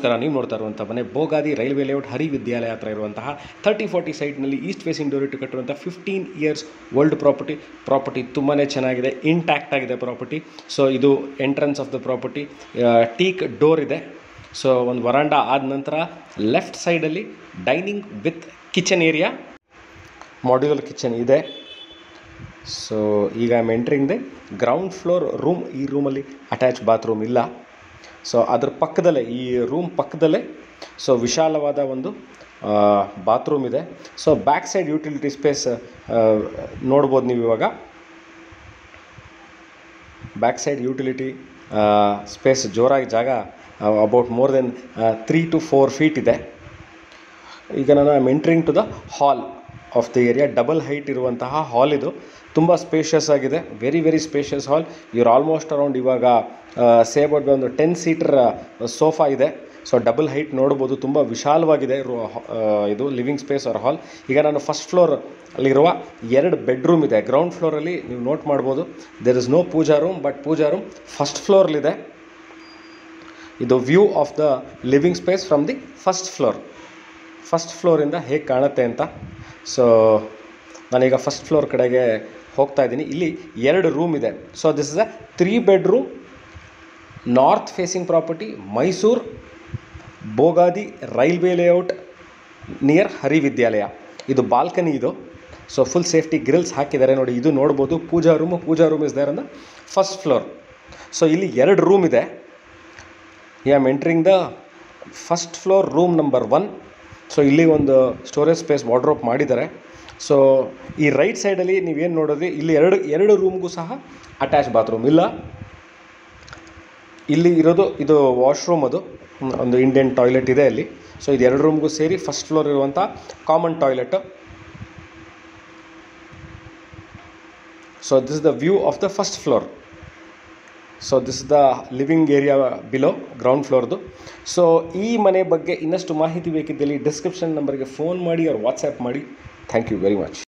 ನಮಸ್ಕಾರ ನೀವು ನೋಡ್ತಾ ಇರುವಂಥ ಮನೆ ಬೋಗಾದಿ ರೈಲ್ವೆ ಲೇಔಟ್ ಹರಿ ವಿದ್ಯಾಲಯ ಹತ್ರ ಇರುವಂತಹ ತರ್ಟಿ ಫಾರ್ಟಿ ಸೈಟ್ನಲ್ಲಿ ಈಸ್ಟ್ ಫೇಸಿಂಗ್ ಡೋರ್ ಇಟ್ಟು ಕಟ್ಟಿರುವಂಥ fifteen years old property property ತುಂಬಾ ಚೆನ್ನಾಗಿದೆ ಇಂಟ್ಯಾಕ್ಟ್ ಆಗಿದೆ ಪ್ರಾಪರ್ಟಿ ಸೊ ಇದು entrance of the property teak door ಇದೆ ಸೊ ಒಂದು ವರಾಂಡ ಆದ ನಂತರ ಲೆಫ್ಟ್ ಸೈಡಲ್ಲಿ dining with kitchen area modular kitchen ಇದೆ ಸೊ ಈಗ I am entering the ground floor room ಈ ರೂಮಲ್ಲಿ ಅಟ್ಯಾಚ್ ಬಾತ್ರೂಮ್ ಇಲ್ಲ ಸೊ ಅದ್ರ ಪಕ್ಕದಲ್ಲೇ ಈ ರೂಮ್ ಪಕ್ಕದಲ್ಲೇ ಸೊ ವಿಶಾಲವಾದ ಒಂದು ಬಾತ್ರೂಮ್ ಇದೆ so back side utility space ನೋಡ್ಬೋದು ನೀವು ಇವಾಗ ಬ್ಯಾಕ್ ಸೈಡ್ ಯುಟಿಲಿಟಿ ಸ್ಪೇಸ್ ಜೋರಾಗಿ ಜಾಗ about more than three to four feet ಇದೆ ಈಗ ನಾನು I am entering to the hall of the area double height ಇರುವಂತಹ ಹಾಲ್ ಇದು ತುಂಬ ಸ್ಪೇಷಿಯಸ್ ಆಗಿದೆ ವೆರಿ ವೆರಿ ಸ್ಪೇಷಿಯಸ್ ಹಾಲ್ ಇವ್ರು ಆಲ್ಮೋಸ್ಟ್ ಅರೌಂಡ್ ಇವಾಗ ಸೇ ಅಬೌಟ್ ಒಂದು ಟೆನ್ ಸೀಟರ್ ಸೋಫಾ ಇದೆ ಸೊ ಡಬಲ್ ಹೈಟ್ ನೋಡ್ಬೋದು ತುಂಬ ವಿಶಾಲವಾಗಿದೆ ರು ಆ, ಇದು ಲಿವಿಂಗ್ ಸ್ಪೇಸ್ ಆರ್ ಹಾಲ್ ಈಗ ನಾನು ಫಸ್ಟ್ ಫ್ಲೋರ್ ಅಲ್ಲಿರುವ ಎರಡು ಬೆಡ್ರೂಮ್ ಇದೆ ಗ್ರೌಂಡ್ ಫ್ಲೋರಲ್ಲಿ ನೀವು ನೋಟ್ ಮಾಡ್ಬೋದು there is no pooja room but pooja room first ಫ್ಲೋರ್ಲಿದೆ ಇದು view of the living space from the first floor first ಫ್ಲೋರಿಂದ ಹೇಗೆ ಕಾಣುತ್ತೆ ಅಂತ ಸೊ ನಾನೀಗ ಫಸ್ಟ್ ಫ್ಲೋರ್ ಕಡೆಗೆ ಹೋಗ್ತಾ ಇದ್ದೀನಿ ಇಲ್ಲಿ ಎರಡು ರೂಮ್ ಇದೆ so this is a three bedroom north facing property Mysuru Bogadi railway layout near Hari Vidyalaya ಇದು ಬಾಲ್ಕನಿ ಇದು ಸೊ ಫುಲ್ ಸೇಫ್ಟಿ ಗ್ರಿಲ್ಸ್ ಹಾಕಿದ್ದಾರೆ ನೋಡಿ ಇದು ನೋಡ್ಬೋದು pooja room pooja room is there ಅಂದ ಫಸ್ಟ್ ಫ್ಲೋರ್ ಸೊ ಇಲ್ಲಿ ಎರಡು ರೂಮ್ ಇದೆ I am entering the first floor room number one so ಇಲ್ಲಿ ಒಂದು ಸ್ಟೋರೇಜ್ ಸ್ಪೇಸ್ ವಾರ್ಡ್ರೋಪ್ ಮಾಡಿದ್ದಾರೆ ಸೊ ಈ ರೈಟ್ ಸೈಡಲ್ಲಿ ನೀವೇನು ನೋಡಿದ್ರಿ ಇಲ್ಲಿ ಎರಡು ಎರಡು ರೂಮ್ಗೂ ಸಹ ಅಟ್ಯಾಚ್ ಬಾತ್ರೂಮ್ ಇಲ್ಲ ಇಲ್ಲಿ ಇರೋದು ಇದು ವಾಶ್ರೂಮ್ ಅದು ಹ್ಮ್, ಒಂದು ಇಂಡಿಯನ್ ಟಾಯ್ಲೆಟ್ ಇದೆ ಅಲ್ಲಿ ಸೊ ಇದು ಎರಡು ರೂಮ್ಗೂ ಸೇರಿ ಫಸ್ಟ್ ಫ್ಲೋರ್ ಇರುವಂಥ common toilet so this the view of the first floor so this the living area below ground ಫ್ಲೋರ್ದು ಸೊ ಈ ಮನೆ ಬಗ್ಗೆ ಇನ್ನಷ್ಟು ಮಾಹಿತಿ ಬೇಕಿದ್ದಲ್ಲಿ ಡಿಸ್ಕ್ರಿಪ್ಷನ್ ನಂಬರ್ಗೆ ಫೋನ್ ಮಾಡಿ ಅವ್ರು ವಾಟ್ಸ್ಯಾಪ್ ಮಾಡಿ ಥ್ಯಾಂಕ್ ಯು ವೆರಿ ಮಚ್